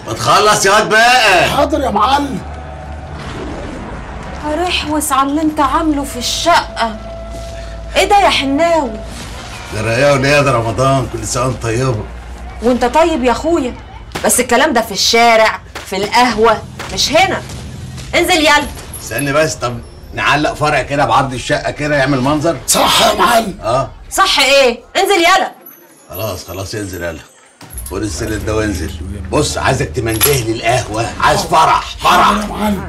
ما تخلص يا واد بقى حاضر يا معلم هرحوس على اللي انت عامله في الشقة ايه ده يا حناوي ده رياض ليه ده رمضان كل سنه وانت طيبه وانت طيب يا اخويا بس الكلام ده في الشارع في القهوة مش هنا انزل يلا استني بس طب نعلق فرع كده بعرض الشقه كده يعمل منظر صح يا معلم اه صح ايه انزل يلا خلاص خلاص انزل يلا خد السلم ده وانزل بص عايزك تمنده لي القهوه عايز فرح فرح يا معلم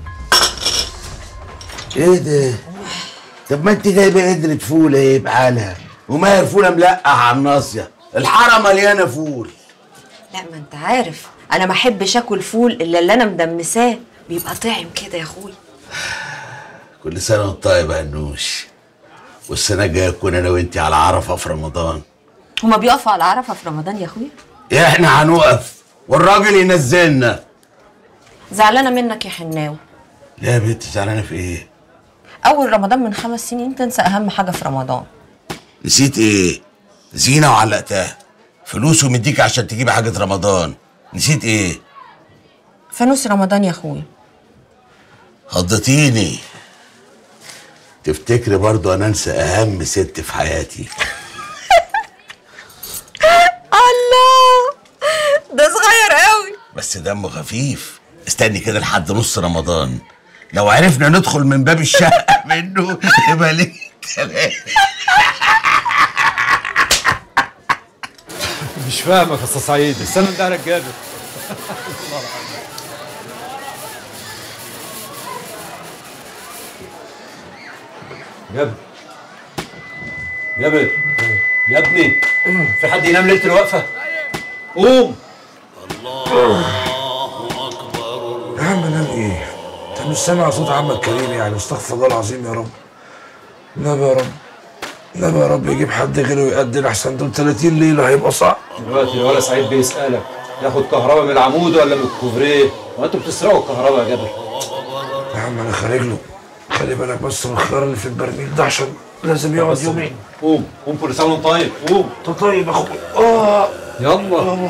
ايه ده طب ما انت جايبه قدرة فول ايه بحالها وماهر فوله ملقح على الناصيه الحاره مليانه فول لا ما انت عارف انا ما احبش اكل فول الا اللي انا مدمساه بيبقى طعم كده يا اخويا كل سنه وانت طيب يا هنوش والسنه الجايه نكون انا وانت على عرفه في رمضان هما بيقفوا على عرفه في رمضان يا اخويا احنا هنوقف والراجل ينزلنا زعلانه منك يا حناوي لا يا بنت زعلانه في ايه اول رمضان من خمس سنين تنسى اهم حاجه في رمضان نسيت ايه زينه وعلقتها فلوس ومديك عشان تجيب حاجه رمضان نسيت ايه فانوس رمضان يا اخويا خضتيني تفتكري برضو انا انسى اهم ست في حياتي الله ده صغير قوي بس دمه خفيف استني كده لحد نص رمضان لو عرفنا ندخل من باب الشقه منه يبقى ليه كلام مش فاهمك يا استاذ سعيد استنى ده يا جابر جابر جابر يا ابني في حد ينام ليله الوقفه قوم يا عم نام ايه؟ انت مش سامع صوت عمك كريم يعني استغفر الله العظيم يا رب نام يا رب نام يا رب يجيب حد غيره يقدم احسن دول 30 ليله هيبقى صعب دلوقتي الولد سعيد بيسالك ياخد كهرباء من العمود ولا من الكوبريه هو انتوا بتسرقوا الكهرباء يا جابر يا عم انا خارج له خلي بالك بس من الخيار اللي في البرميل ده عشان لازم يقعد يومين قوم قوم كل سنه وانت طيب قوم انت طيب يا اخويا اه يلا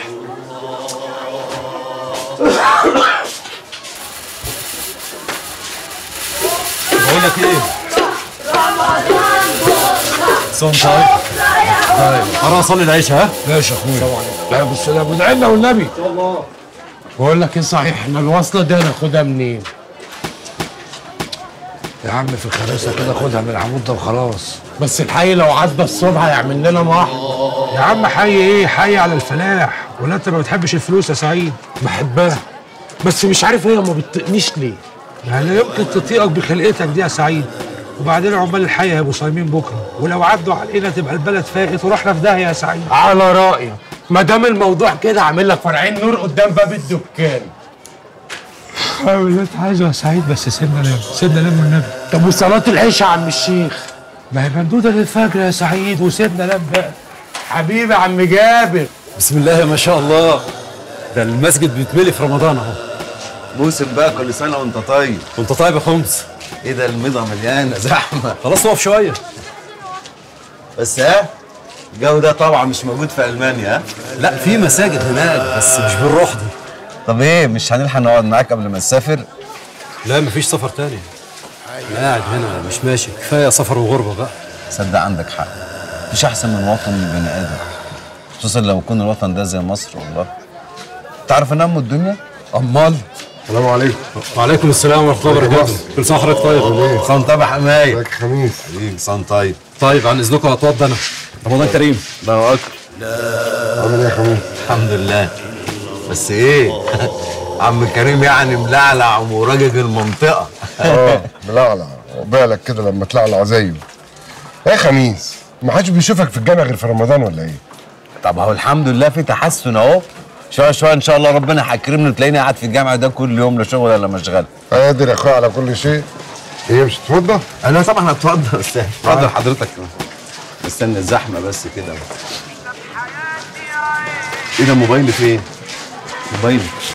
بقول لك ايه صوم طيب طيب انا اصلي العشاء ها ماشي يا اخويا لا بالسلامه ودعي لنا والنبي بقول لك ايه صحيح احنا الوصله دي هناخدها منين؟ يا عم في الخباثه كده خدها من العمود ده وخلاص بس الحي لو عدى الصبح هيعمل لنا محض يا عم حي ايه حي على الفلاح ولا انت ما بتحبش الفلوس يا سعيد بحبها بس مش عارف هي ما بتطقنيش ليه يعني لا يمكن تطيقك بخلقتك دي يا سعيد وبعدين عمال الحي هيبقوا صايمين بكره ولو عدوا علينا تبقى البلد فاقت ورحنا في داهيه يا سعيد على رايك ما دام الموضوع كده عامل لك فرعين نور قدام باب الدكان حاول اللي انت عايزه يا سعيد بس سيبنا نام سيبنا نام والنبي طب وصلاه العشاء يا عم الشيخ ما هي ممدوده للفجر يا سعيد وسيبنا نام بقى حبيبي يا عم جابر بسم الله ما شاء الله ده المسجد بيتملي في رمضان اهو موسم بقى كل سنه وانت طيب وانت طيب يا خمس ايه ده الميضه مليانه زحمه خلاص اقف شويه بس ها الجو ده طبعا مش موجود في المانيا ها لا في مساجد هناك بس مش بالروح دي طب ايه مش هنلحق نقعد معاك قبل ما نسافر لا مفيش سفر تاني انا قاعد هنا مش ماشي كفايه سفر وغربه بقى صدق عندك حق مفيش احسن من وطن البني ادم خصوصا لو يكون الوطن ده زي مصر والله تعرف ان ام الدنيا امال السلام عليكم وعليكم السلام ورحمه الله وبركاته كل سنه وحضرتك طيب صن طيب يا حمايه ازيك يا خميس حبيبي صن طيب طيب عن اذنكم اتوضى انا رمضان كريم الله اكبر عامل ايه يا خميس؟ الحمد لله بس ايه عم كريم يعني ملعلع ومراجج المنطقه اه ملعلع بالك كده لما تلعلع زيه ايه يا خميس ما حدش بيشوفك في الجامع غير في رمضان ولا ايه طب اهو الحمد لله في تحسن اهو شويه شويه ان شاء الله ربنا هيكرمني وتلاقيني قاعد في الجامع ده كل يوم لا شغل ولا مشغله قادر يا اخويا على كل شيء ايه مش تتوضى انا طبعا هتفضل استاذ اتفضل حضرتك استنى الزحمه بس كده ايه ده موبايلي فين؟ موبايلي